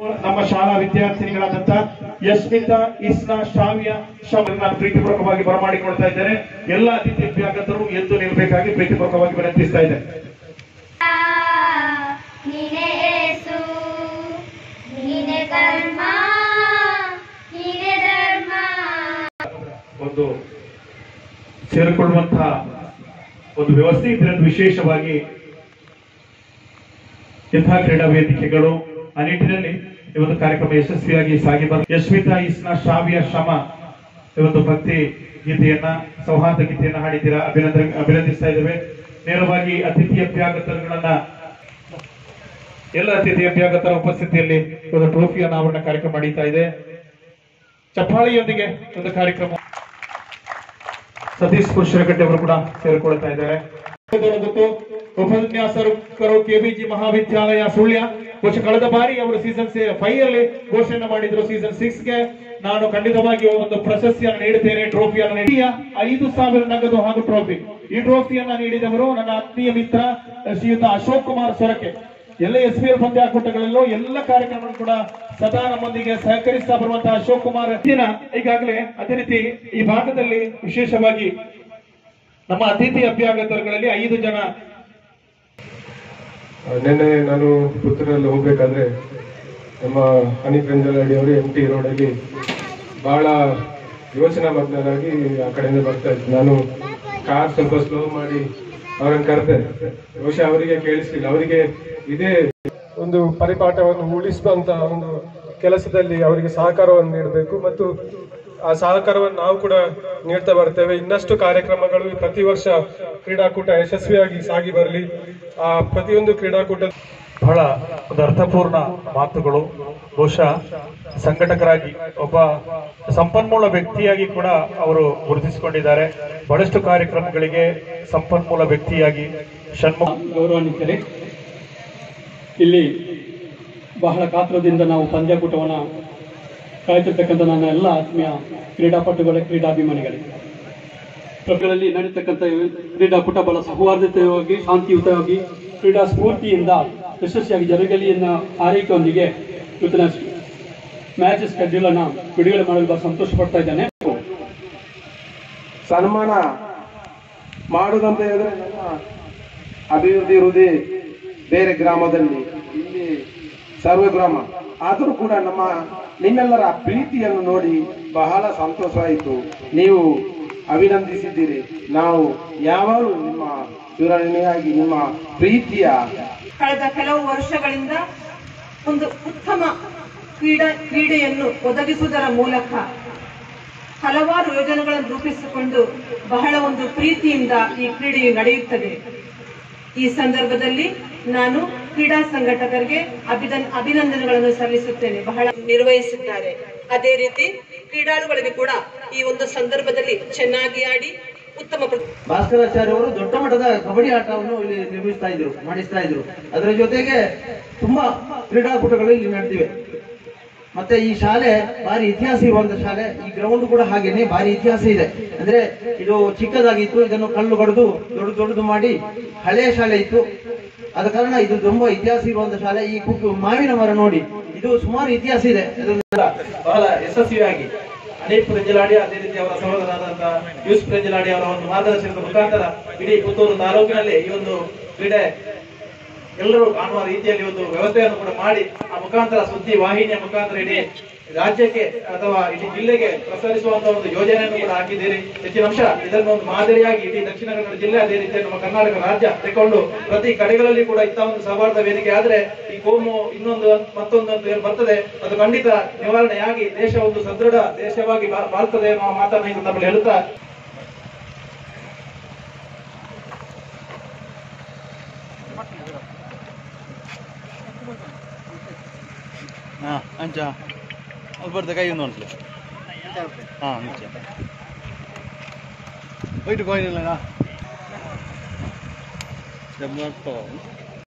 ನಮ್ಮ ಶಾಲಾ ವಿದ್ಯಾರ್ಥಿನಿಗಳಾದಂತ ಯಸ್ಮಿತಾ ಇಸ್ನಾ ಶಾವ್ಯ ಶಮ್ ನಾನು ಪ್ರೀತಿಪೂರ್ವಕವಾಗಿ ಬರಮಾಡಿಕೊಳ್ತಾ ಇದ್ದೇನೆ ಎಲ್ಲ ಅತಿಥಿ ಅಭ್ಯಾಗತರು ಎದ್ದು ನಿಲ್ಲಬೇಕಾಗಿ ಪ್ರೀತಿಪೂರ್ವಕವಾಗಿ ವಿನಂತಿಸ್ತಾ ಇದ್ದೇನೆ ನೀನೆ ಏಸು ನೀನೆ ಕರ್ಮ ನೀನೆ ಧರ್ಮ ಒಂದು ಸೇರಿಕೊಳ್ಳುವಂತಹ ಒಂದು ವ್ಯವಸ್ಥೆ ಇದರಲ್ಲಿ ವಿಶೇಷವಾಗಿ ಇಂತಹ ಕ್ರೀಡಾ ವೇದಿಕೆಗಳು ಆ ನಿಟ್ಟಿನಲ್ಲಿ ಈ ಒಂದು ಕಾರ್ಯಕ್ರಮ ಯಶಸ್ವಿಯಾಗಿ ಸಾಗಿ ಬರ ಯಶ್ವಿತಾ ಇಸ್ನಾ ಶಾವ್ಯ ಶ್ರಮ ಈ ಒಂದು ಭಕ್ತಿ ಗೀತೆಯನ್ನ ಸೌಹಾರ್ದ ಗೀತೆಯನ್ನ ಹಾಡಿದ್ದೀರಾ ಅಭಿನಂದನೆ ಅಭಿನಂದಿಸ್ತಾ ಇದ್ದೇವೆ ನೇರವಾಗಿ ಅತಿಥಿ ಅಭ್ಯಾಗತರುಗಳನ್ನ ಎಲ್ಲ ಅತಿಥಿ ಅಭ್ಯಾಗತರ ಉಪಸ್ಥಿತಿಯಲ್ಲಿ ಒಂದು ಟ್ರೋಫಿ ಅನಾವರಣ ಕಾರ್ಯಕ್ರಮ ನಡೀತಾ ಇದೆ ಚಪ್ಪಾಳಿಯೊಂದಿಗೆ ಒಂದು ಕಾರ್ಯಕ್ರಮ ಸತೀಶ್ ಪುರುಷರಗಟ್ಟೆ ಅವರು ಕೂಡ ಸೇರಿಕೊಳ್ತಾ ಇದ್ದಾರೆ ಗೊತ್ತು ಉಪನ್ಯಾಸಕರು ಕೆಬಿಜಿ ಮಹಾವಿದ್ಯಾಲಯ ಸುಳ್ಯ ಬಹುಶಃ ಕಳೆದ ಬಾರಿ ಅವರು ಸೀಸನ್ ಫೈವ್ ಅಲ್ಲಿ ಘೋಷಣೆ ಮಾಡಿದ್ರು ಸೀಸನ್ ಸಿಕ್ಸ್ ಗೆ ನಾನು ಖಂಡಿತವಾಗಿ ಒಂದು ಪ್ರಶಸ್ತಿಯನ್ನು ನೀಡುತ್ತೇನೆ ಟ್ರೋಫಿಯನ್ನು ನೀಡಿ ಐದು ಸಾವಿರ ನಗದು ಹಾಗೂ ಟ್ರೋಫಿ ಈ ಟ್ರೋಫಿಯನ್ನ ನೀಡಿದವರು ನನ್ನ ಆತ್ಮೀಯ ಮಿತ್ರ ಶ್ರೀಯುತ ಅಶೋಕ್ ಕುಮಾರ್ ಸೊರಕೆ ಎಲ್ಲ ಎಸ್ ಪಿ ಎಲ್ ಪಂದ್ಯಾಕೂಟಗಳಲ್ಲೂ ಎಲ್ಲ ಕಾರ್ಯಕ್ರಮಗಳು ಕೂಡ ಸದಾ ನಮ್ಮೊಂದಿಗೆ ಸಹಕರಿಸ್ತಾ ಬರುವಂತಹ ಅಶೋಕ್ ಕುಮಾರ್ ದಿನ ಈಗಾಗಲೇ ಅದೇ ರೀತಿ ಈ ಭಾಗದಲ್ಲಿ ವಿಶೇಷವಾಗಿ ನಮ್ಮ ಅತಿಥಿ ಅಭ್ಯಾಗತರುಗಳಲ್ಲಿ ಐದು ಜನ ನಿನ್ನೆ ನಾನು ಪುತ್ತೂರಲ್ಲಿ ಹೋಗ್ಬೇಕಾದ್ರೆ ನಮ್ಮ ಹನಿ ಪೆಂಜಲಡಿ ಅವರು ಎಂ ಟಿ ರೋಡಲ್ಲಿ ಬಹಳ ಯೋಚನಾ ಮಗ್ನರಾಗಿ ಆ ಕಡೆಯಿಂದ ಬರ್ತಾ ಇದ್ರು ನಾನು ಕಾರ್ ಸ್ವಲ್ಪ ಸ್ಲೋ ಮಾಡಿ ಅವರನ್ನು ಕರೆದೆ ಬಹುಶಃ ಅವರಿಗೆ ಕೇಳಿಸ್ಲಿಲ್ಲ ಅವರಿಗೆ ಇದೇ ಒಂದು ಪರಿಪಾಠವನ್ನು ಉಳಿಸುವಂತ ಒಂದು ಕೆಲಸದಲ್ಲಿ ಅವರಿಗೆ ಸಹಕಾರವನ್ನು ನೀಡಬೇಕು ಮತ್ತು ಆ ಸಹಕಾರವನ್ನು ನಾವು ಕೂಡ ನೀಡ್ತಾ ಬರ್ತೇವೆ ಇನ್ನಷ್ಟು ಕಾರ್ಯಕ್ರಮಗಳು ಪ್ರತಿ ವರ್ಷ ಕ್ರೀಡಾಕೂಟ ಯಶಸ್ವಿಯಾಗಿ ಸಾಗಿ ಬರಲಿ ಆ ಪ್ರತಿಯೊಂದು ಕ್ರೀಡಾಕೂಟ ಬಹಳ ಒಂದು ಅರ್ಥಪೂರ್ಣ ಮಾತುಗಳು ಬಹುಶಃ ಸಂಘಟಕರಾಗಿ ಒಬ್ಬ ಸಂಪನ್ಮೂಲ ವ್ಯಕ್ತಿಯಾಗಿ ಕೂಡ ಅವರು ಗುರುತಿಸಿಕೊಂಡಿದ್ದಾರೆ ಬಹಳಷ್ಟು ಕಾರ್ಯಕ್ರಮಗಳಿಗೆ ಸಂಪನ್ಮೂಲ ವ್ಯಕ್ತಿಯಾಗಿ ಷಣ್ಮುಖ ಗೌರವಾನ್ವಿತರೆ ಇಲ್ಲಿ ಬಹಳ ಕಾತ್ರದಿಂದ ನಾವು ಪಂದ್ಯಾಕೂಟವನ್ನು ಕಾಯ್ತಿರ್ತಕ್ಕಂಥ ನನ್ನ ಎಲ್ಲ ಆತ್ಮೀಯ ಕ್ರೀಡಾಪಟುಗಳೇ ಕ್ರೀಡಾಭಿಮಾನಿಗಳೇ ಪ್ರಕೃತಿಯಲ್ಲಿ ನಡೀತಕ್ಕಂಥ ಕ್ರೀಡಾಕೂಟ ಬಹಳ ಸೌಹಾರ್ದತೆಯಾಗಿ ಶಾಂತಿಯುತವಾಗಿ ಕ್ರೀಡಾ ಸ್ಫೂರ್ತಿಯಿಂದ ಯಶಸ್ವಿಯಾಗಿ ಜರುಗಲಿ ಎನ್ನೋ ಆರೈಕೆಯೊಂದಿಗೆ ಇವತ್ತಿನ ಮ್ಯಾಚ್ ಶೆಡ್ಯೂಲ್ ಅನ್ನ ಬಿಡುಗಡೆ ಮಾಡಲು ಬಹಳ ಸಂತೋಷ ಪಡ್ತಾ ಇದ್ದೇನೆ ಸನ್ಮಾನ ಮಾಡುದಂತ ಹೇಳಿದ್ರೆ ನಮ್ಮ ಅಭಿವೃದ್ಧಿ ಇರುವುದೇ ಬೇರೆ ಗ್ರಾಮದಲ್ಲಿ ಇಲ್ಲಿ ಸರ್ವ ಗ್ರಾಮ ಆದರೂ ಕೂಡ ನಮ್ಮ ನಿಮ್ಮೆಲ್ಲರ ಪ್ರೀತಿಯನ್ನು ನೋಡಿ ಬಹಳ ಸಂತೋಷವಾಯಿತು ನೀವು ಅಭಿನಂದಿಸಿದ್ದೀರಿ ನಾವು ಯಾವಾಗಲೂ ನಿಮ್ಮ ಸುರಣಿಯಾಗಿ ನಿಮ್ಮ ಪ್ರೀತಿಯ ಕಳೆದ ಕೆಲವು ವರ್ಷಗಳಿಂದ ಒಂದು ಉತ್ತಮ ಕ್ರೀಡಾ ಕ್ರೀಡೆಯನ್ನು ಒದಗಿಸುವುದರ ಮೂಲಕ ಹಲವಾರು ಯೋಜನೆಗಳನ್ನು ರೂಪಿಸಿಕೊಂಡು ಬಹಳ ಒಂದು ಪ್ರೀತಿಯಿಂದ ಈ ಕ್ರೀಡೆಯು ನಡೆಯುತ್ತದೆ ಈ ಸಂದರ್ಭದಲ್ಲಿ ನಾನು ಕ್ರೀಡಾ ಸಂಘಟಕರಿಗೆ ಅಭಿನಂದ ಅಭಿನಂದನೆಗಳನ್ನು ಸಲ್ಲಿಸುತ್ತೇನೆ ಬಹಳ ನಿರ್ವಹಿಸಿದ್ದಾರೆ ಅದೇ ರೀತಿ ಕ್ರೀಡಾಳುಗಳಿಗೆ ಕೂಡ ಈ ಒಂದು ಸಂದರ್ಭದಲ್ಲಿ ಚೆನ್ನಾಗಿ ಆಡಿ ಉತ್ತಮ ಪ್ರ- ಭಾಸ್ಕರಾಚಾರ್ಯ ಅವರು ದೊಡ್ಡ ಮಟ್ಟದ ಕಬಡ್ಡಿ ಆಟವನ್ನು ಇಲ್ಲಿ ನಿರ್ಮಿಸ್ತಾ ಇದ್ರು ಮಾಡಿಸ್ತಾ ಇದ್ರು ಅದರ ಜೊತೆಗೆ ತುಂಬಾ ಕ್ರೀಡಾಕೂಟಗಳು ಇಲ್ಲಿ ನಡೆದಿವೆ ಮತ್ತೆ ಈ ಶಾಲೆ ಭಾರಿ ಇತಿಹಾಸ ಇರುವಂತ ಶಾಲೆ ಈ ಗ್ರೌಂಡ್ ಕೂಡ ಹಾಗೇನೆ ಭಾರಿ ಇತಿಹಾಸ ಇದೆ ಅಂದ್ರೆ ಇದು ಚಿಕ್ಕದಾಗಿತ್ತು ಇದನ್ನು ಕಲ್ಲು ಹೊಡೆದು ದೊಡ್ಡ ದೊಡ್ಡದು ಮಾಡಿ ಹಳೆಯ ಶಾಲೆ ಇತ್ತು ಆದ ಕಾರಣ ಇದು ತುಂಬಾ ಇತಿಹಾಸ ಇರುವಂತ ಶಾಲೆ ಈ ಕುಕ್ಕು ಮಾವಿನ ಮರ ನೋಡಿ ಇದು ಸುಮಾರು ಇತಿಹಾಸ ಇದೆ ಇದರಿಂದ ಬಹಳ ಯಶಸ್ವಿಯಾಗಿ ಅನೇಕ್ ಪ್ರೆಂಜಲಾಡಿ ಅದೇ ರೀತಿ ಅವರ ಸಹೋದರರಾದಂತಹ ಯೂಸ್ ಪ್ರೆಂಜಲಾಡಿ ಅವರ ಒಂದು ಮಾರ್ಗದರ್ಶನದ ಮುಖಾಂತರ ಇಡೀ ಪುತ್ತೂರು ತಾಲೂಕಿನಲ್ಲಿ ಈ ಒಂದು ಕ್ರೀಡೆ ಎಲ್ಲರೂ ಕಾಣುವ ರೀತಿಯಲ್ಲಿ ಒಂದು ವ್ಯವಸ್ಥೆಯನ್ನು ಕೂಡ ಮಾಡಿ ಆ ಮುಖಾಂತರ ಸುದ್ದಿ ವಾಹಿನಿಯ ಮುಖಾಂತರ ಇಡೀ ರಾಜ್ಯಕ್ಕೆ ಅಥವಾ ಇಡೀ ಜಿಲ್ಲೆಗೆ ಪ್ರಸರಿಸುವಂತಹ ಒಂದು ಯೋಜನೆಯನ್ನು ಕೂಡ ಹಾಕಿದ್ದೀರಿ ಹೆಚ್ಚಿನ ಅಂಶ ಇದನ್ನು ಒಂದು ಮಾದರಿಯಾಗಿ ಇಡೀ ದಕ್ಷಿಣ ಕನ್ನಡ ಜಿಲ್ಲೆ ಅದೇ ರೀತಿ ನಮ್ಮ ಕರ್ನಾಟಕ ರಾಜ್ಯ ತೆಕ್ಕೊಂಡು ಪ್ರತಿ ಕಡೆಗಳಲ್ಲಿ ಕೂಡ ಇಂತಹ ಒಂದು ಸೌಹಾರ್ದ ವೇದಿಕೆ ಆದ್ರೆ ಈ ಕೋಮು ಇನ್ನೊಂದು ಮತ್ತೊಂದು ಅಂತ ಏನು ಬರ್ತದೆ ಅದು ಖಂಡಿತ ನಿವಾರಣೆಯಾಗಿ ದೇಶ ಒಂದು ಸದೃಢ ದೇಶವಾಗಿ ಬಾ- ಬಾಳ್ತದೆ ಅನ್ನೋ ಮಾತನ್ನ ಇದು ತಮ್ಮಲ್ಲಿ ಹೇಳುತ್ತಾ ಹಾಂ ಅಂಚ ಅಲ್ಲಿ ಬರ್ತೆ ಕೈ ಒಂದು ಅನ್ಸಲಿ ಹಾಂ ಮುಂಚೆ ಹೋಯ್ತು ಕೋಯಿಲ್ಲ